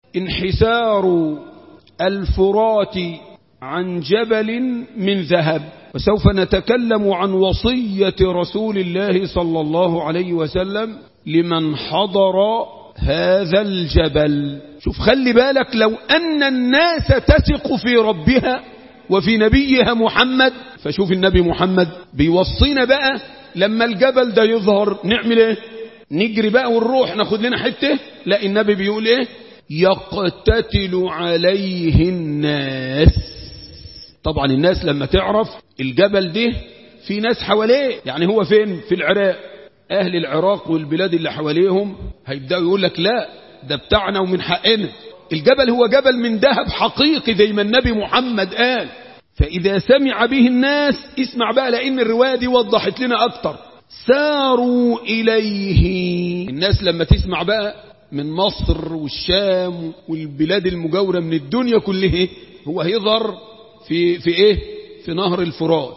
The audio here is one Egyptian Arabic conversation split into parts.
انحسار الفرات عن جبل من ذهب وسوف نتكلم عن وصية رسول الله صلى الله عليه وسلم لمن حضر هذا الجبل شوف خلي بالك لو أن الناس تثق في ربها وفي نبيها محمد فشوف النبي محمد بيوصينا بقى لما الجبل ده يظهر نعمل ايه نجري بقى ونروح ناخد لنا حتة لا النبي بيقول ايه يقتتل عليه الناس طبعا الناس لما تعرف الجبل ده في ناس حواليه يعني هو فين في العراق اهل العراق والبلاد اللي حواليهم هيبدأوا يقول لك لا ده بتاعنا ومن حقنا الجبل هو جبل من ذهب حقيقي زي ما النبي محمد قال فإذا سمع به الناس اسمع بقى لأن الرواية دي وضحت لنا أكتر ساروا إليه الناس لما تسمع بقى من مصر والشام والبلاد المجاورة من الدنيا كلها هو هيظهر في, في إيه في نهر الفرات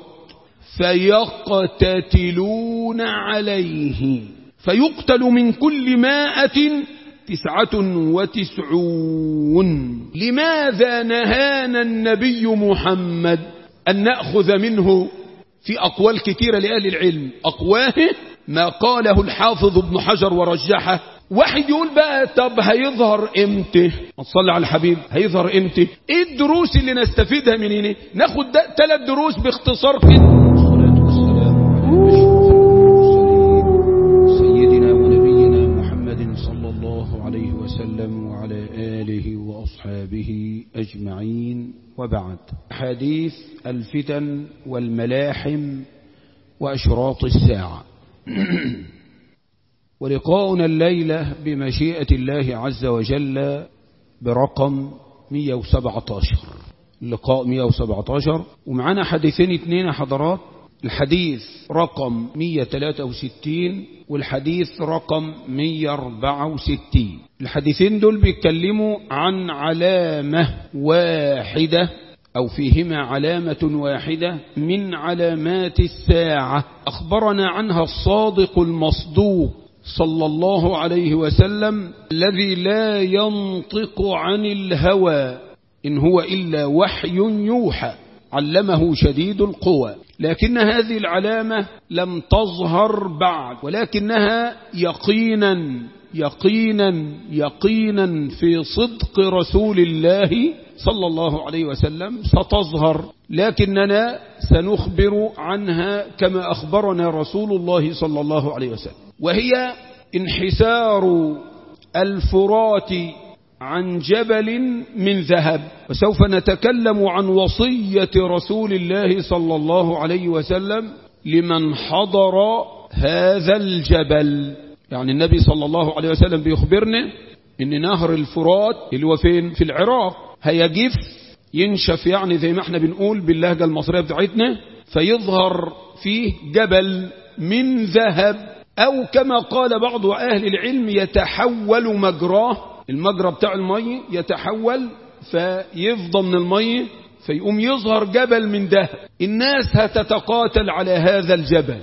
فيقتتلون عليه فيقتل من كل مائة تسعة وتسعون لماذا نهانا النبي محمد أن نأخذ منه في أقوال كثيرة لأهل العلم أقواه ما قاله الحافظ ابن حجر ورجحه واحد يقول بقى طب هيظهر امتى ما تصلي على الحبيب هيظهر امتى ايه الدروس اللي نستفيدها من هنا ناخد ثلاث دروس باختصار كده الصلاة والسلام على سيدنا ونبينا محمد صلى الله عليه وسلم وعلى آله وأصحابه أجمعين وبعد حديث الفتن والملاحم وأشراط الساعة ولقاؤنا الليلة بمشيئة الله عز وجل برقم 117 اللقاء 117 ومعنا حديثين اثنين حضرات الحديث رقم 163 والحديث رقم 164 الحديثين دول بيتكلموا عن علامة واحدة أو فيهما علامة واحدة من علامات الساعة أخبرنا عنها الصادق المصدوق صلى الله عليه وسلم الذي لا ينطق عن الهوى إن هو إلا وحي يوحى علمه شديد القوى لكن هذه العلامة لم تظهر بعد ولكنها يقينا يقينا يقينا في صدق رسول الله صلى الله عليه وسلم ستظهر لكننا سنخبر عنها كما أخبرنا رسول الله صلى الله عليه وسلم وهي انحسار الفرات عن جبل من ذهب وسوف نتكلم عن وصية رسول الله صلى الله عليه وسلم لمن حضر هذا الجبل يعني النبي صلى الله عليه وسلم بيخبرنا ان نهر الفرات اللي هو فين في العراق هيجف ينشف يعني زي ما احنا بنقول باللهجة المصرية بتاعتنا فيظهر فيه جبل من ذهب او كما قال بعض اهل العلم يتحول مجراه المجرى بتاع المية يتحول فيفضى من المية فيقوم يظهر جبل من ذهب الناس هتتقاتل على هذا الجبل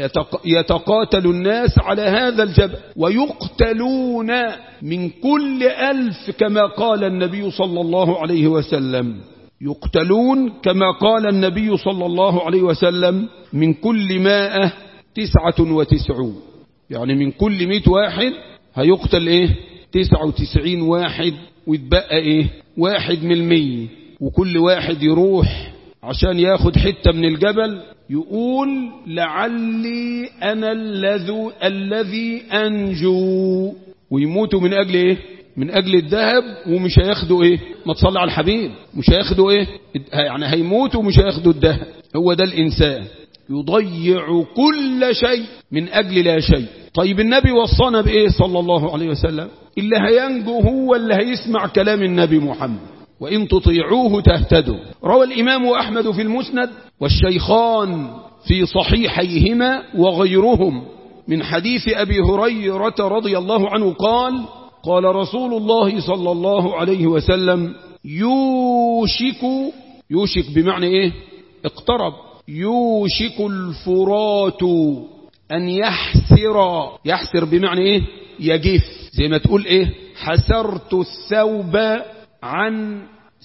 يتقاتل الناس على هذا الجبل ويقتلون من كل ألف كما قال النبي صلى الله عليه وسلم يقتلون كما قال النبي صلى الله عليه وسلم من كل مائة تسعة وتسعون يعني من كل مئة واحد هيقتل ايه تسعة وتسعين واحد ويتبقى ايه واحد من المية وكل واحد يروح عشان ياخد حتة من الجبل يقول لعلي أنا الذي الذي أنجو ويموتوا من أجل إيه من أجل الذهب ومش هياخدوا إيه ما تصلي على الحبيب مش هياخدوا إيه يعني هيموتوا ومش هياخدوا الذهب هو ده الإنسان يضيع كل شيء من أجل لا شيء طيب النبي وصانا بإيه صلى الله عليه وسلم اللي هينجو هو اللي هيسمع كلام النبي محمد وإن تطيعوه تهتدوا روى الإمام أحمد في المسند والشيخان في صحيحيهما وغيرهم من حديث أبي هريرة رضي الله عنه قال قال رسول الله صلى الله عليه وسلم يوشك يوشك بمعنى إيه اقترب يوشك الفرات أن يحسر يحسر بمعنى إيه يجف زي ما تقول إيه حسرت الثوب عن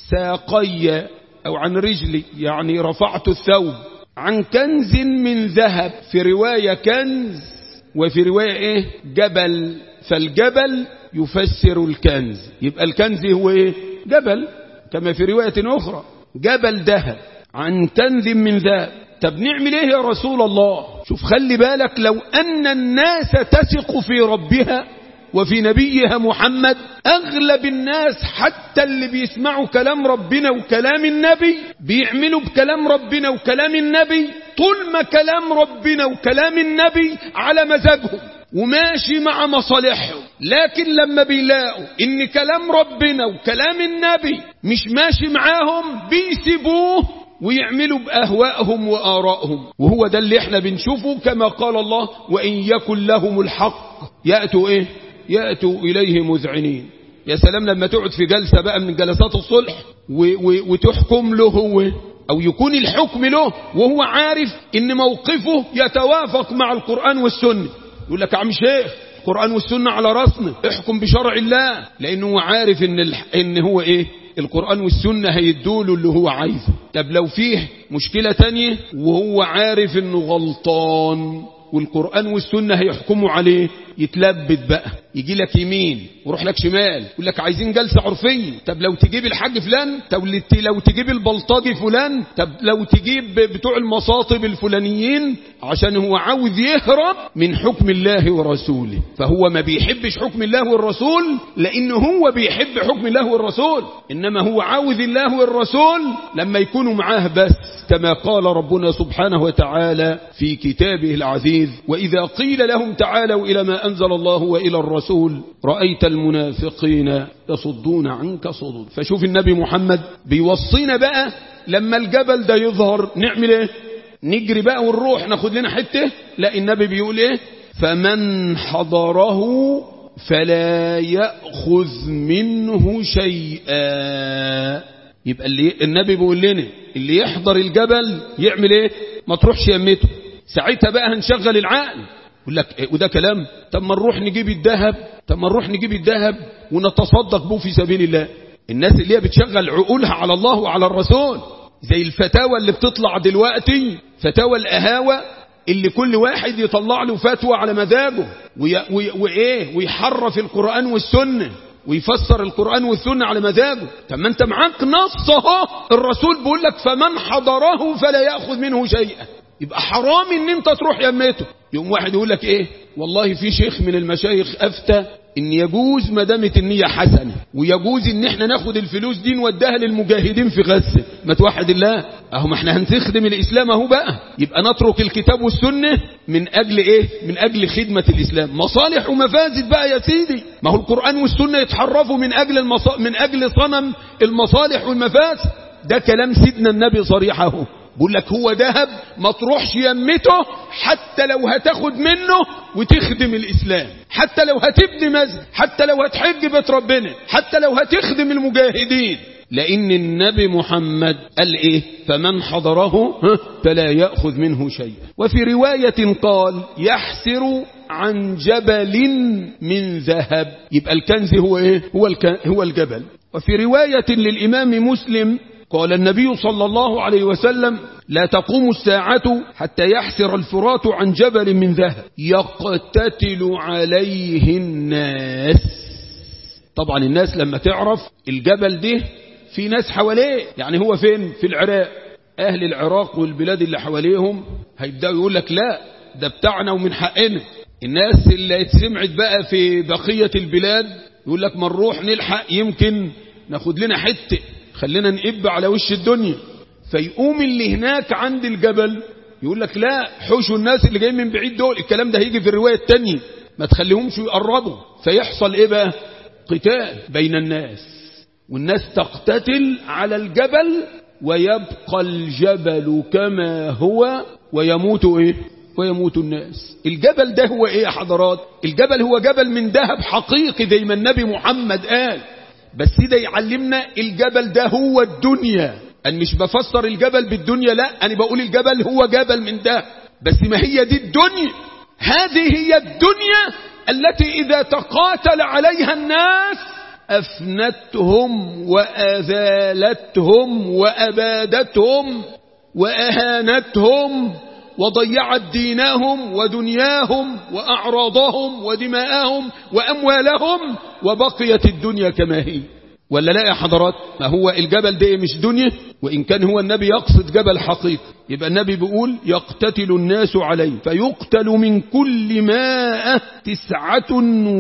ساقي أو عن رجلي يعني رفعت الثوب عن كنز من ذهب في رواية كنز وفي رواية إيه جبل فالجبل يفسر الكنز يبقى الكنز هو إيه جبل كما في رواية أخرى جبل ذهب عن كنز من ذهب طب نعمل ايه يا رسول الله شوف خلي بالك لو ان الناس تثق في ربها وفي نبيها محمد اغلب الناس حتى اللي بيسمعوا كلام ربنا وكلام النبي بيعملوا بكلام ربنا وكلام النبي طول ما كلام ربنا وكلام النبي على مزاجهم وماشي مع مصالحهم لكن لما بيلاقوا ان كلام ربنا وكلام النبي مش ماشي معاهم بيسيبوه ويعملوا بأهوائهم وآرائهم وهو ده اللي احنا بنشوفه كما قال الله وإن يكن لهم الحق يأتوا ايه يأتوا إليه مذعنين يا سلام لما تقعد في جلسة بقى من جلسات الصلح وتحكم له هو أو يكون الحكم له وهو عارف إن موقفه يتوافق مع القرآن والسنة يقول لك عم شيخ القرآن والسنة على راسنا احكم بشرع الله لأنه عارف إن, الح... إن هو إيه القرآن والسنة هيدوله اللي هو عايزه طب لو فيه مشكلة تانية وهو عارف انه غلطان والقرآن والسنة هيحكموا عليه يتلبت بقى يجي لك يمين وروح لك شمال يقول لك عايزين جلسة عرفية طب لو تجيب الحاج فلان طب لو تجيب البلطجي فلان طب لو تجيب بتوع المصاطب الفلانيين عشان هو عاوز يهرب من حكم الله ورسوله فهو ما بيحبش حكم الله والرسول لأنه هو بيحب حكم الله والرسول إنما هو عاوز الله والرسول لما يكونوا معاه بس كما قال ربنا سبحانه وتعالى في كتابه العزيز وإذا قيل لهم تعالوا إلى ما أنزل الله وإلى الرسول رأيت المنافقين يصدون عنك صدود فشوف النبي محمد بيوصينا بقى لما الجبل ده يظهر نعمل ايه نجري بقى ونروح ناخد لنا حتة لا النبي بيقول ايه فمن حضره فلا يأخذ منه شيئا يبقى اللي النبي بيقول لنا اللي يحضر الجبل يعمل ايه ما تروحش يمته ساعتها بقى هنشغل العقل يقول لك إيه وده كلام طب ما نروح نجيب الذهب طب ما نروح نجيب الذهب ونتصدق به في سبيل الله الناس اللي هي بتشغل عقولها على الله وعلى الرسول زي الفتاوى اللي بتطلع دلوقتي فتاوى الأهاوى اللي كل واحد يطلع له فتوى على مزاجه وي وي وإيه ويحرف القرآن والسنة ويفسر القرآن والسنة على مزاجه طب ما انت معاك نص اهو الرسول بيقول لك فمن حضره فلا يأخذ منه شيئا يبقى حرام ان انت تروح يميته يوم واحد يقول لك ايه والله في شيخ من المشايخ افتى ان يجوز ما دامت النية حسنة ويجوز ان احنا ناخد الفلوس دي نوديها للمجاهدين في غزة ما توحد الله اهو ما احنا هنستخدم الاسلام اهو بقى يبقى نترك الكتاب والسنة من اجل ايه من اجل خدمة الاسلام مصالح ومفاسد بقى يا سيدي ما هو القرآن والسنة يتحرفوا من اجل المص... من اجل صنم المصالح والمفاسد ده كلام سيدنا النبي صريح اهو بقول لك هو ذهب ما تروحش يمته حتى لو هتاخد منه وتخدم الإسلام حتى لو هتبني مسجد حتى لو هتحج بيت ربنا حتى لو هتخدم المجاهدين لأن النبي محمد قال إيه فمن حضره فلا يأخذ منه شيئا وفي رواية قال يحسر عن جبل من ذهب يبقى الكنز هو إيه هو, الك... هو الجبل وفي رواية للإمام مسلم قال النبي صلى الله عليه وسلم لا تقوم الساعة حتى يحسر الفرات عن جبل من ذهب يقتتل عليه الناس طبعا الناس لما تعرف الجبل ده في ناس حواليه يعني هو فين في العراق أهل العراق والبلاد اللي حواليهم هيبدأوا يقول لك لا ده بتاعنا ومن حقنا الناس اللي اتسمعت بقى في بقية البلاد يقول لك ما نروح نلحق يمكن ناخد لنا حته خلينا نقب على وش الدنيا فيقوم اللي هناك عند الجبل يقول لك لا حوشوا الناس اللي جايين من بعيد دول الكلام ده هيجي في الرواية التانية ما تخليهمش يقربوا فيحصل ايه بقى قتال بين الناس والناس تقتتل على الجبل ويبقى الجبل كما هو ويموت ايه ويموت الناس الجبل ده هو ايه يا حضرات الجبل هو جبل من ذهب حقيقي زي ما النبي محمد قال بس ده يعلمنا الجبل ده هو الدنيا أنا مش بفسر الجبل بالدنيا لا أنا بقول الجبل هو جبل من ده بس ما هي دي الدنيا هذه هي الدنيا التي إذا تقاتل عليها الناس أفنتهم وأذالتهم وأبادتهم وأهانتهم وضيعت دينهم ودنياهم وأعراضهم ودماءهم وأموالهم وبقيت الدنيا كما هي ولا لا يا حضرات ما هو الجبل ده مش دنيا وإن كان هو النبي يقصد جبل حقيقي يبقى النبي بيقول يقتتل الناس عليه فيقتل من كل ماء تسعة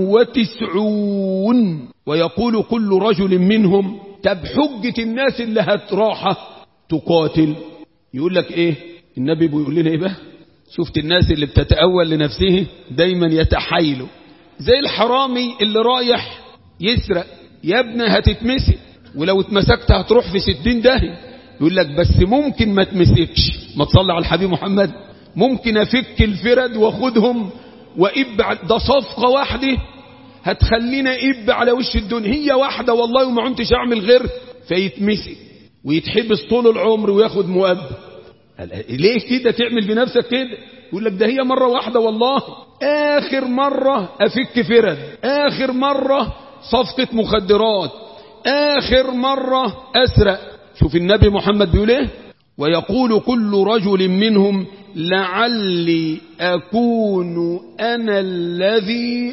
وتسعون ويقول كل رجل منهم تب حجة الناس اللي هتراحة تقاتل يقول لك ايه النبي بيقول لنا ايه بقى شفت الناس اللي بتتأول لنفسه دايما يتحايلوا زي الحرامي اللي رايح يسرق يا ابني هتتمسك ولو اتمسكت هتروح في ستين داهية يقول لك بس ممكن ما تمسكش ما تصلي على الحبيب محمد ممكن افك الفرد واخدهم وإب ده صفقة واحدة هتخلينا إب على وش الدنيا هي واحدة والله وما عنتش أعمل غير فيتمسك ويتحبس طول العمر وياخد مؤبد ليه كده تعمل بنفسك كده يقول لك ده هي مرة واحدة والله آخر مرة أفك فرد آخر مرة صفقة مخدرات آخر مرة أسرق شوف النبي محمد بيقول ايه ويقول كل رجل منهم لعلي أكون أنا الذي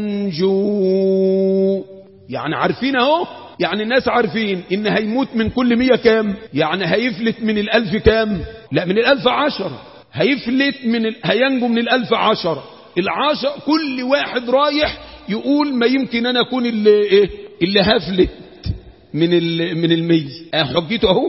أنجو يعني عارفين اهو يعني الناس عارفين ان هيموت من كل مية كام يعني هيفلت من الالف كام لا من الالف عشرة هيفلت من ال... هينجو من الالف عشرة العشر كل واحد رايح يقول ما يمكن انا اكون اللي ايه اللي هفلت من ال... من المية حجته اهو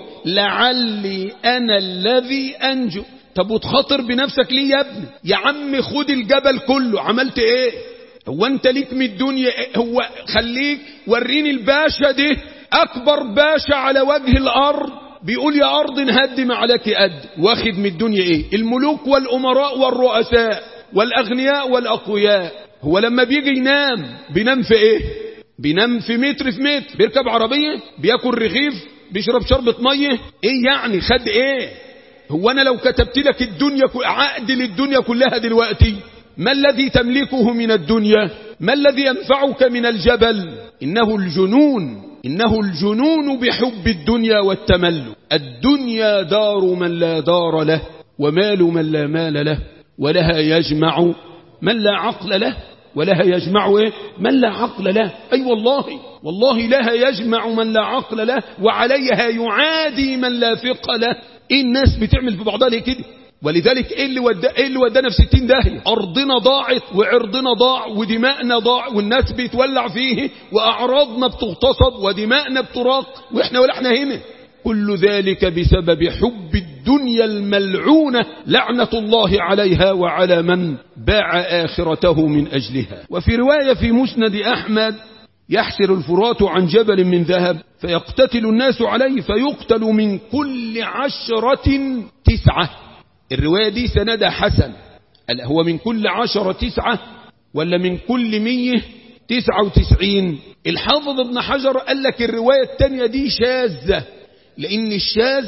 لعلي انا الذي انجو طب وتخاطر بنفسك ليه يا ابني يا عم خد الجبل كله عملت ايه هو انت ليك من الدنيا إيه؟ هو خليك وريني الباشا ده اكبر باشا على وجه الارض بيقول يا ارض انهدم عليك قد واخد من الدنيا ايه الملوك والامراء والرؤساء والاغنياء والاقوياء هو لما بيجي ينام بينام في ايه بينام في متر في متر بيركب عربية بياكل رغيف بيشرب شربة مية ايه يعني خد ايه هو انا لو كتبت لك الدنيا عقد للدنيا كلها دلوقتي ما الذي تملكه من الدنيا ما الذي ينفعك من الجبل إنه الجنون إنه الجنون بحب الدنيا والتملك الدنيا دار من لا دار له ومال من لا مال له ولها يجمع من لا عقل له ولها يجمع إيه؟ من لا عقل له أي أيوة والله والله لها يجمع من لا عقل له وعليها يعادي من لا فقه له إيه الناس بتعمل في بعضها ليه كده ولذلك ايه اللي ودا ايه اللي ودانا في 60 داهيه ارضنا ضاعت وعرضنا ضاع ودماءنا ضاع والناس بيتولع فيه واعراضنا بتغتصب ودماءنا بتراق واحنا ولا احنا هنا كل ذلك بسبب حب الدنيا الملعونة لعنة الله عليها وعلى من باع آخرته من أجلها وفي رواية في مسند أحمد يحسر الفرات عن جبل من ذهب فيقتتل الناس عليه فيقتل من كل عشرة تسعة الرواية دي سندها حسن هو من كل عشرة تسعة ولا من كل مية تسعة وتسعين الحافظ ابن حجر قال لك الرواية التانية دي شاذة لأن الشاذ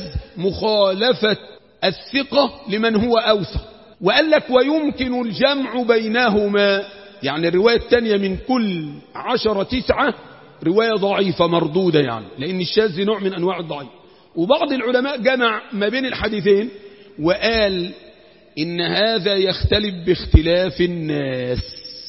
مخالفة الثقة لمن هو أوثق وقال لك ويمكن الجمع بينهما يعني الرواية التانية من كل عشرة تسعة رواية ضعيفة مردودة يعني لأن الشاذ نوع من أنواع الضعيف وبعض العلماء جمع ما بين الحديثين وقال إن هذا يختلف باختلاف الناس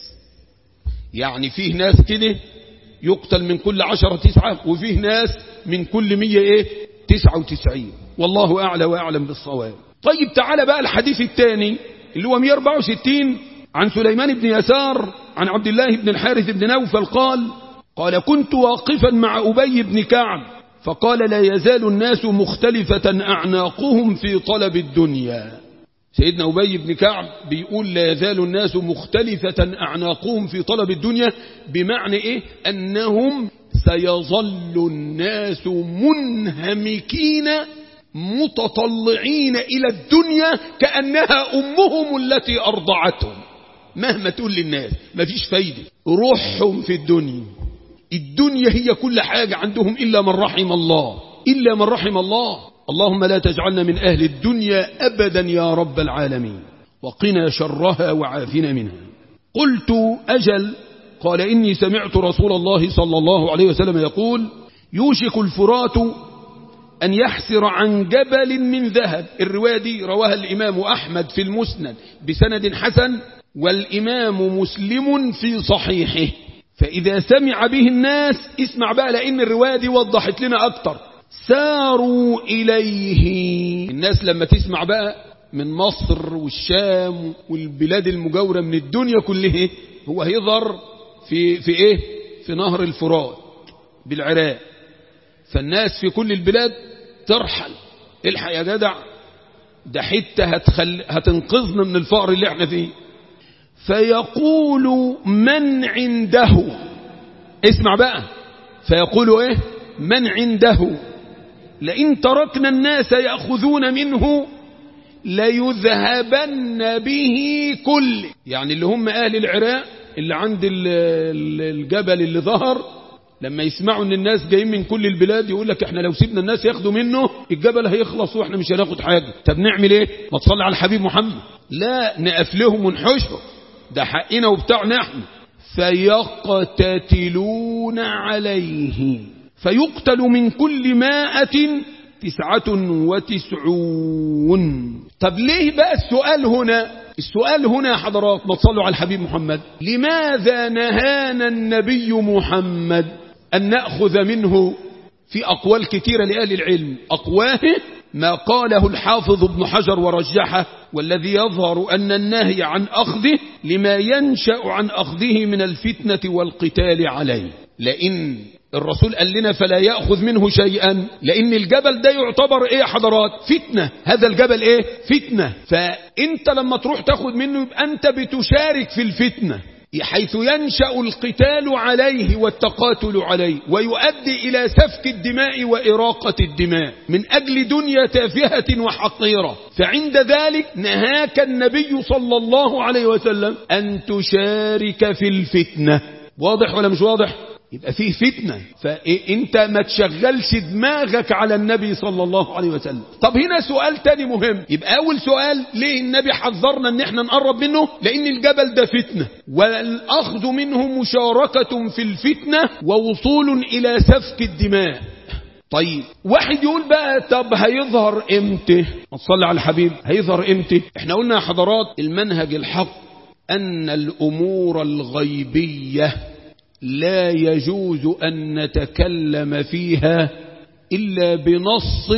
يعني فيه ناس كده يقتل من كل عشرة تسعة وفيه ناس من كل مية ايه تسعة وتسعين والله أعلى وأعلم بالصواب طيب تعالى بقى الحديث الثاني اللي هو 164 عن سليمان بن يسار عن عبد الله بن الحارث بن نوفل قال قال كنت واقفا مع أبي بن كعب فقال لا يزال الناس مختلفة أعناقهم في طلب الدنيا سيدنا أبي بن كعب بيقول لا يزال الناس مختلفة أعناقهم في طلب الدنيا بمعنى إيه أنهم سيظل الناس منهمكين متطلعين إلى الدنيا كأنها أمهم التي أرضعتهم مهما تقول للناس مفيش فايدة روحهم في الدنيا الدنيا هي كل حاجة عندهم إلا من رحم الله إلا من رحم الله اللهم لا تجعلنا من أهل الدنيا أبدا يا رب العالمين وقنا شرها وعافنا منها قلت أجل قال إني سمعت رسول الله صلى الله عليه وسلم يقول يوشك الفرات أن يحسر عن جبل من ذهب الرواية دي رواها الإمام أحمد في المسند بسند حسن والإمام مسلم في صحيحه فإذا سمع به الناس اسمع بقى لأن الرواية دي وضحت لنا أكتر ساروا إليه الناس لما تسمع بقى من مصر والشام والبلاد المجاورة من الدنيا كلها هو هيظهر في, في إيه في نهر الفرات بالعراق فالناس في كل البلاد ترحل الحق يا جدع ده حتة هتخل... هتنقذنا من الفقر اللي احنا فيه فيقول من عنده اسمع بقى فيقول ايه من عنده لئن تركنا الناس يأخذون منه ليذهبن به كل يعني اللي هم أهل العراق اللي عند الجبل اللي ظهر لما يسمعوا ان الناس جايين من كل البلاد يقول لك احنا لو سيبنا الناس ياخدوا منه الجبل هيخلص واحنا مش هناخد حاجة طب نعمل ايه ما تصلي على الحبيب محمد لا نقفلهم ونحشهم ده حقنا وبتاعنا احنا فيقتتلون عليه فيقتل من كل مائة تسعة وتسعون طب ليه بقى السؤال هنا السؤال هنا يا حضرات ما تصلوا على الحبيب محمد لماذا نهانا النبي محمد أن نأخذ منه في أقوال كثيرة لأهل العلم أقواه ما قاله الحافظ ابن حجر ورجحه والذي يظهر أن النهي عن أخذه لما ينشأ عن أخذه من الفتنة والقتال عليه لأن الرسول قال لنا فلا يأخذ منه شيئا لأن الجبل ده يعتبر إيه يا حضرات فتنة هذا الجبل إيه فتنة فأنت لما تروح تاخد منه يبقى أنت بتشارك في الفتنة حيث ينشأ القتال عليه والتقاتل عليه ويؤدي إلى سفك الدماء وإراقة الدماء من أجل دنيا تافهة وحقيرة فعند ذلك نهاك النبي صلى الله عليه وسلم أن تشارك في الفتنة واضح ولا مش واضح يبقى فيه فتنة فانت ما تشغلش دماغك على النبي صلى الله عليه وسلم طب هنا سؤال تاني مهم يبقى اول سؤال ليه النبي حذرنا ان احنا نقرب منه لان الجبل ده فتنة والاخذ منه مشاركة في الفتنة ووصول الى سفك الدماء طيب واحد يقول بقى طب هيظهر امتى ما تصلي على الحبيب هيظهر امتى احنا قلنا يا حضرات المنهج الحق ان الامور الغيبيه لا يجوز أن نتكلم فيها إلا بنص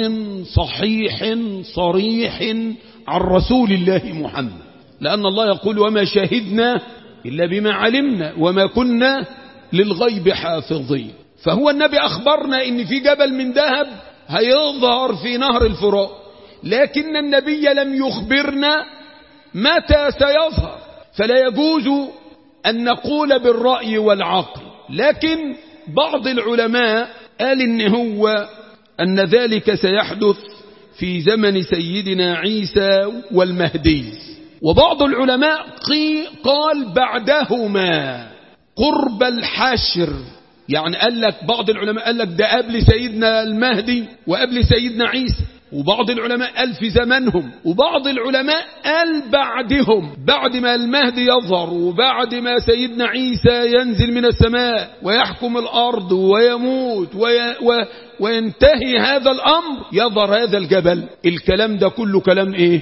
صحيح صريح عن رسول الله محمد لأن الله يقول وما شهدنا إلا بما علمنا وما كنا للغيب حافظين فهو النبي أخبرنا إن في جبل من ذهب هيظهر في نهر الفرات لكن النبي لم يخبرنا متى سيظهر فلا يجوز أن نقول بالرأي والعقل لكن بعض العلماء قال إن هو أن ذلك سيحدث في زمن سيدنا عيسى والمهدي وبعض العلماء قال بعدهما قرب الحشر يعني قال لك بعض العلماء قال لك ده قبل سيدنا المهدي وقبل سيدنا عيسى وبعض العلماء قال في زمنهم وبعض العلماء قال بعدهم بعد ما المهدي يظهر وبعد ما سيدنا عيسى ينزل من السماء ويحكم الأرض ويموت وي و وينتهي هذا الأمر يظهر هذا الجبل الكلام ده كله كلام ايه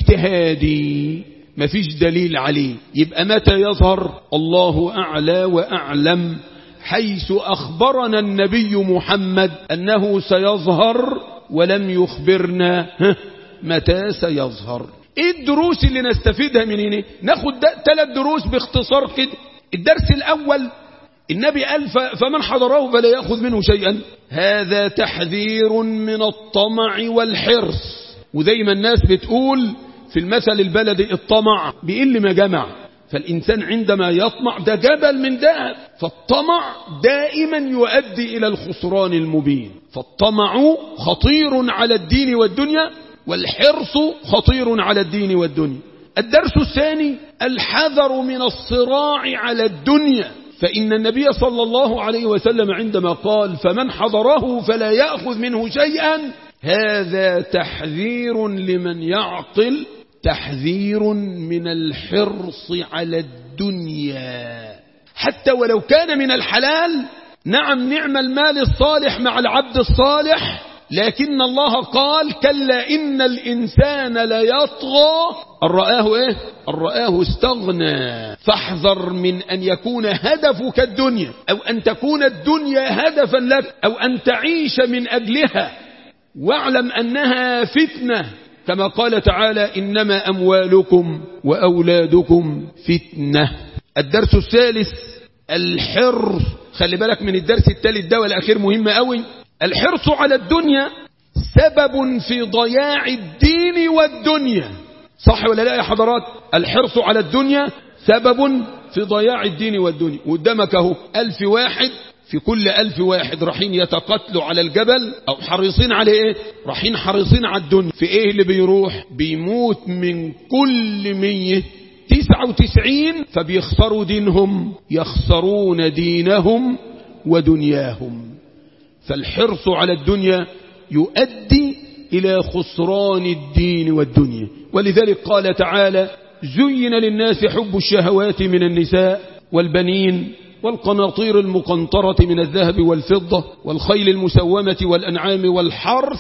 اجتهادي مفيش دليل عليه يبقى متى يظهر الله أعلى وأعلم حيث أخبرنا النبي محمد أنه سيظهر ولم يخبرنا متى سيظهر ايه الدروس اللي نستفيدها من هنا ناخد ثلاث دروس باختصار كده الدرس الاول النبي قال فمن حضره فلا يأخذ منه شيئا هذا تحذير من الطمع والحرص وزي ما الناس بتقول في المثل البلدي الطمع بيقل ما جمع فالإنسان عندما يطمع ده جبل من ذهب فالطمع دائما يؤدي إلى الخسران المبين فالطمع خطير على الدين والدنيا والحرص خطير على الدين والدنيا الدرس الثاني الحذر من الصراع على الدنيا فإن النبي صلى الله عليه وسلم عندما قال فمن حضره فلا يأخذ منه شيئا هذا تحذير لمن يعقل تحذير من الحرص على الدنيا حتى ولو كان من الحلال نعم نعم المال الصالح مع العبد الصالح لكن الله قال كلا إن الإنسان ليطغى أن رآه إيه أن رآه استغنى فاحذر من أن يكون هدفك الدنيا أو أن تكون الدنيا هدفا لك أو أن تعيش من أجلها واعلم أنها فتنة كما قال تعالى إنما أموالكم وأولادكم فتنة الدرس الثالث الحرص خلي بالك من الدرس الثالث ده والأخير مهم قوي الحرص على الدنيا سبب في ضياع الدين والدنيا صح ولا لا يا حضرات الحرص على الدنيا سبب في ضياع الدين والدنيا قدامك اهو ألف واحد في كل ألف واحد رايحين يتقتلوا على الجبل أو حريصين على إيه رايحين حريصين على الدنيا في إيه اللي بيروح بيموت من كل مية تسعة وتسعين فبيخسروا دينهم يخسرون دينهم ودنياهم فالحرص على الدنيا يؤدي إلى خسران الدين والدنيا ولذلك قال تعالى زين للناس حب الشهوات من النساء والبنين والقناطير المقنطرة من الذهب والفضة والخيل المسومة والأنعام والحرث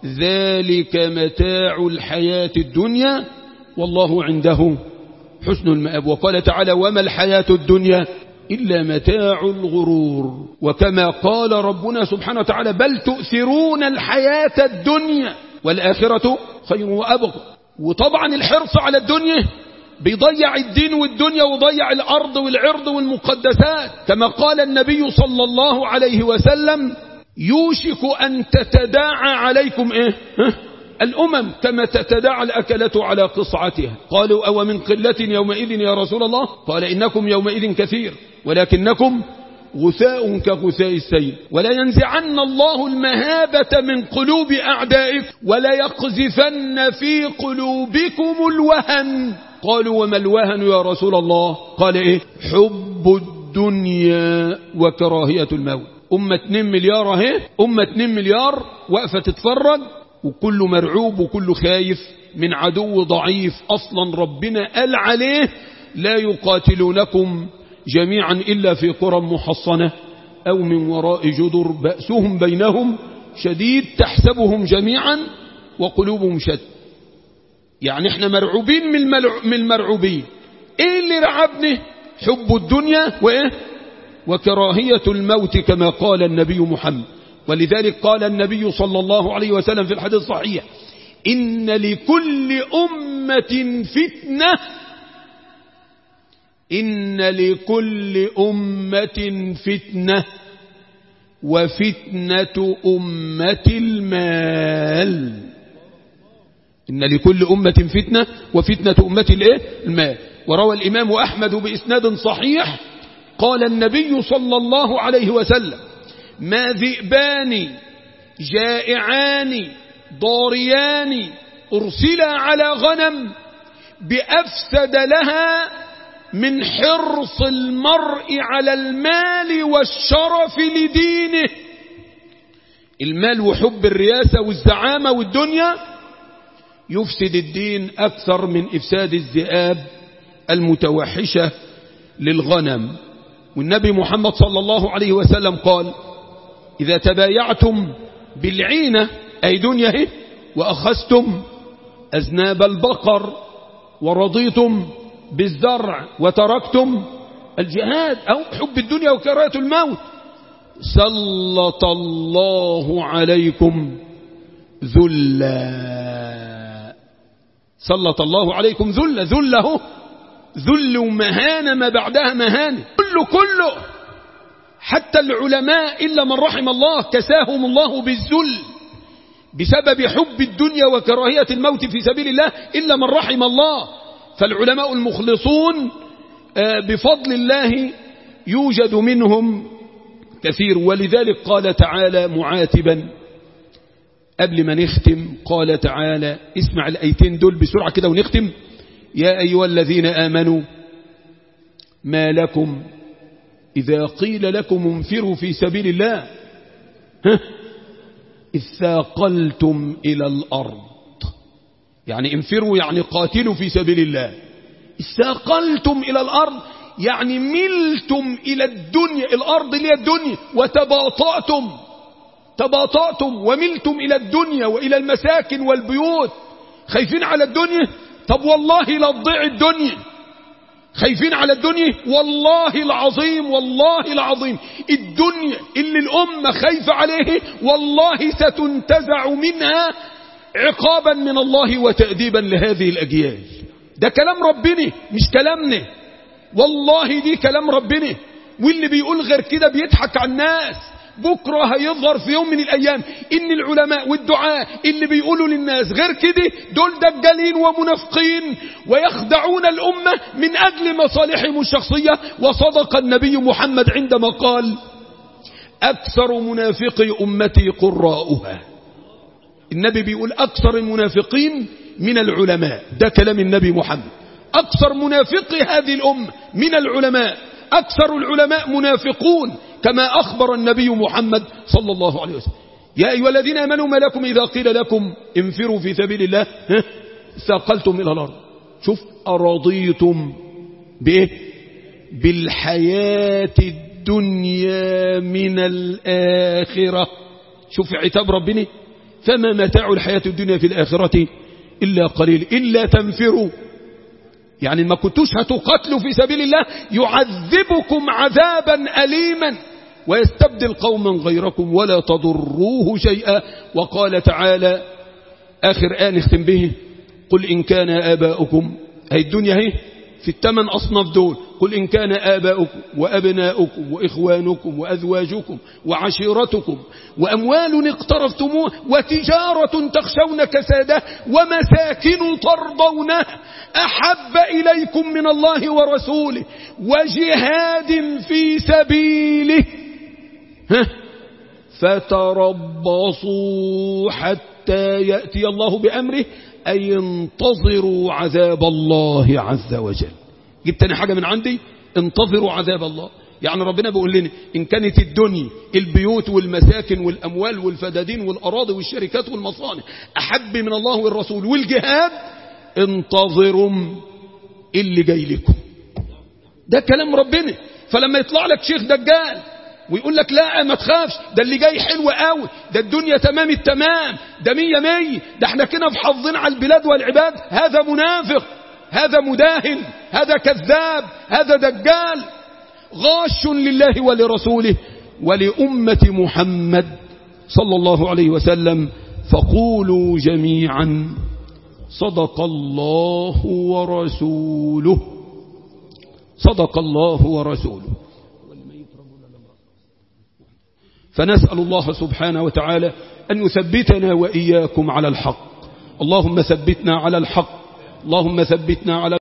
ذلك متاع الحياة الدنيا والله عنده حسن المآب وقال تعالى وما الحياة الدنيا إلا متاع الغرور وكما قال ربنا سبحانه وتعالى بل تؤثرون الحياة الدنيا والآخرة خير وأبقى وطبعا الحرص على الدنيا بيضيع الدين والدنيا وضيع الأرض والعرض والمقدسات كما قال النبي صلى الله عليه وسلم يوشك أن تتداعى عليكم إيه؟ ها؟ الأمم كما تتداعى الأكلة على قصعتها قالوا أو من قلة يومئذ يا رسول الله قال إنكم يومئذ كثير ولكنكم غثاء كغثاء السيل ولا ينزعن الله المهابة من قلوب أعدائك ولا يقذفن في قلوبكم الوهن قالوا وما الوهن يا رسول الله قال إيه حب الدنيا وكراهية الموت أمة 2 مليار اهي أمة 2 مليار وقفة تتفرج وكل مرعوب وكل خايف من عدو ضعيف أصلا ربنا قال عليه لا يقاتلونكم جميعا إلا في قرى محصنة أو من وراء جدر بأسهم بينهم شديد تحسبهم جميعا وقلوبهم شد يعني احنا مرعوبين من, من المرعوبين ايه اللي رعبني حب الدنيا وايه وكراهية الموت كما قال النبي محمد ولذلك قال النبي صلى الله عليه وسلم في الحديث الصحيح إن لكل أمة فتنة إن لكل أمة فتنة وفتنة أمة المال إن لكل أمة فتنة وفتنة أمة الإيه؟ المال وروى الإمام أحمد بإسناد صحيح قال النبي صلى الله عليه وسلم ما ذئبان جائعان ضاريان أرسلا على غنم بأفسد لها من حرص المرء على المال والشرف لدينه المال وحب الرياسة والزعامة والدنيا يفسد الدين أكثر من إفساد الذئاب المتوحشة للغنم والنبي محمد صلى الله عليه وسلم قال إذا تبايعتم بالعينة أي دنيا وأخذتم أذناب البقر ورضيتم بالزرع وتركتم الجهاد أو حب الدنيا وكراهة الموت سلط الله عليكم ذلا سلط الله عليكم ذل ذله ذل ومهانة ما بعدها مهانة كله كله حتى العلماء إلا من رحم الله كساهم الله بالذل بسبب حب الدنيا وكراهية الموت في سبيل الله إلا من رحم الله فالعلماء المخلصون بفضل الله يوجد منهم كثير ولذلك قال تعالى معاتبا قبل ما نختم قال تعالى اسمع الأيتين دول بسرعة كده ونختم يا أيها الذين آمنوا ما لكم إذا قيل لكم انفروا في سبيل الله ها إذ ثاقلتم إلى الأرض يعني انفروا يعني قاتلوا في سبيل الله ثاقلتم إلى الأرض يعني ملتم إلى الدنيا الأرض اللي هي الدنيا وتباطأتم تباطأتم وملتم إلى الدنيا وإلى المساكن والبيوت خايفين على الدنيا طب والله لا تضيع الدنيا خايفين على الدنيا والله العظيم والله العظيم الدنيا اللي الأمة خايفة عليه والله ستنتزع منها عقابا من الله وتأديبا لهذه الأجيال ده كلام ربنا مش كلامنا والله دي كلام ربنا واللي بيقول غير كده بيضحك على الناس بكرة هيظهر في يوم من الأيام إن العلماء والدعاء اللي بيقولوا للناس غير كده دول دجالين ومنافقين ويخدعون الأمة من أجل مصالحهم الشخصية وصدق النبي محمد عندما قال أكثر منافقي أمتي قراؤها النبي بيقول أكثر المنافقين من العلماء ده كلام النبي محمد أكثر منافقي هذه الأمة من العلماء أكثر العلماء منافقون كما أخبر النبي محمد صلى الله عليه وسلم يا أيها الذين آمنوا ما لكم إذا قيل لكم انفروا في سبيل الله ثقلتم إلى الأرض شوف أرضيتم بإيه بالحياة الدنيا من الآخرة شوف عتاب ربنا فما متاع الحياة الدنيا في الآخرة إلا قليل إلا تنفروا يعني ما كنتوش هتقاتلوا في سبيل الله يعذبكم عذابا أليما ويستبدل قوما غيركم ولا تضروه شيئا وقال تعالى آخر آن نختم به قل إن كان آباؤكم هي الدنيا هي في الثمن أصناف دول قل إن كان آباؤكم وأبناؤكم وإخوانكم وأزواجكم وعشيرتكم وأموال اقترفتموه وتجارة تخشون كساده ومساكن ترضونه أحب إليكم من الله ورسوله وجهاد في سبيله ها فتربصوا حتى يأتي الله بأمره أي انتظروا عذاب الله عز وجل جبت أنا حاجة من عندي انتظروا عذاب الله يعني ربنا بيقول لنا إن كانت الدنيا البيوت والمساكن والأموال والفدادين والأراضي والشركات والمصانع أحب من الله والرسول والجهاد انتظروا اللي جاي لكم ده كلام ربنا فلما يطلع لك شيخ دجال ويقول لك لا ما تخافش ده اللي جاي حلو قوي ده الدنيا تمام التمام ده مية مية ده احنا كنا في حظنا على البلاد والعباد هذا منافق هذا مداهن هذا كذاب هذا دجال غاش لله ولرسوله ولأمة محمد صلى الله عليه وسلم فقولوا جميعا صدق الله ورسوله صدق الله ورسوله فنسأل الله سبحانه وتعالى أن يثبتنا وإياكم على الحق اللهم ثبتنا على الحق اللهم ثبتنا على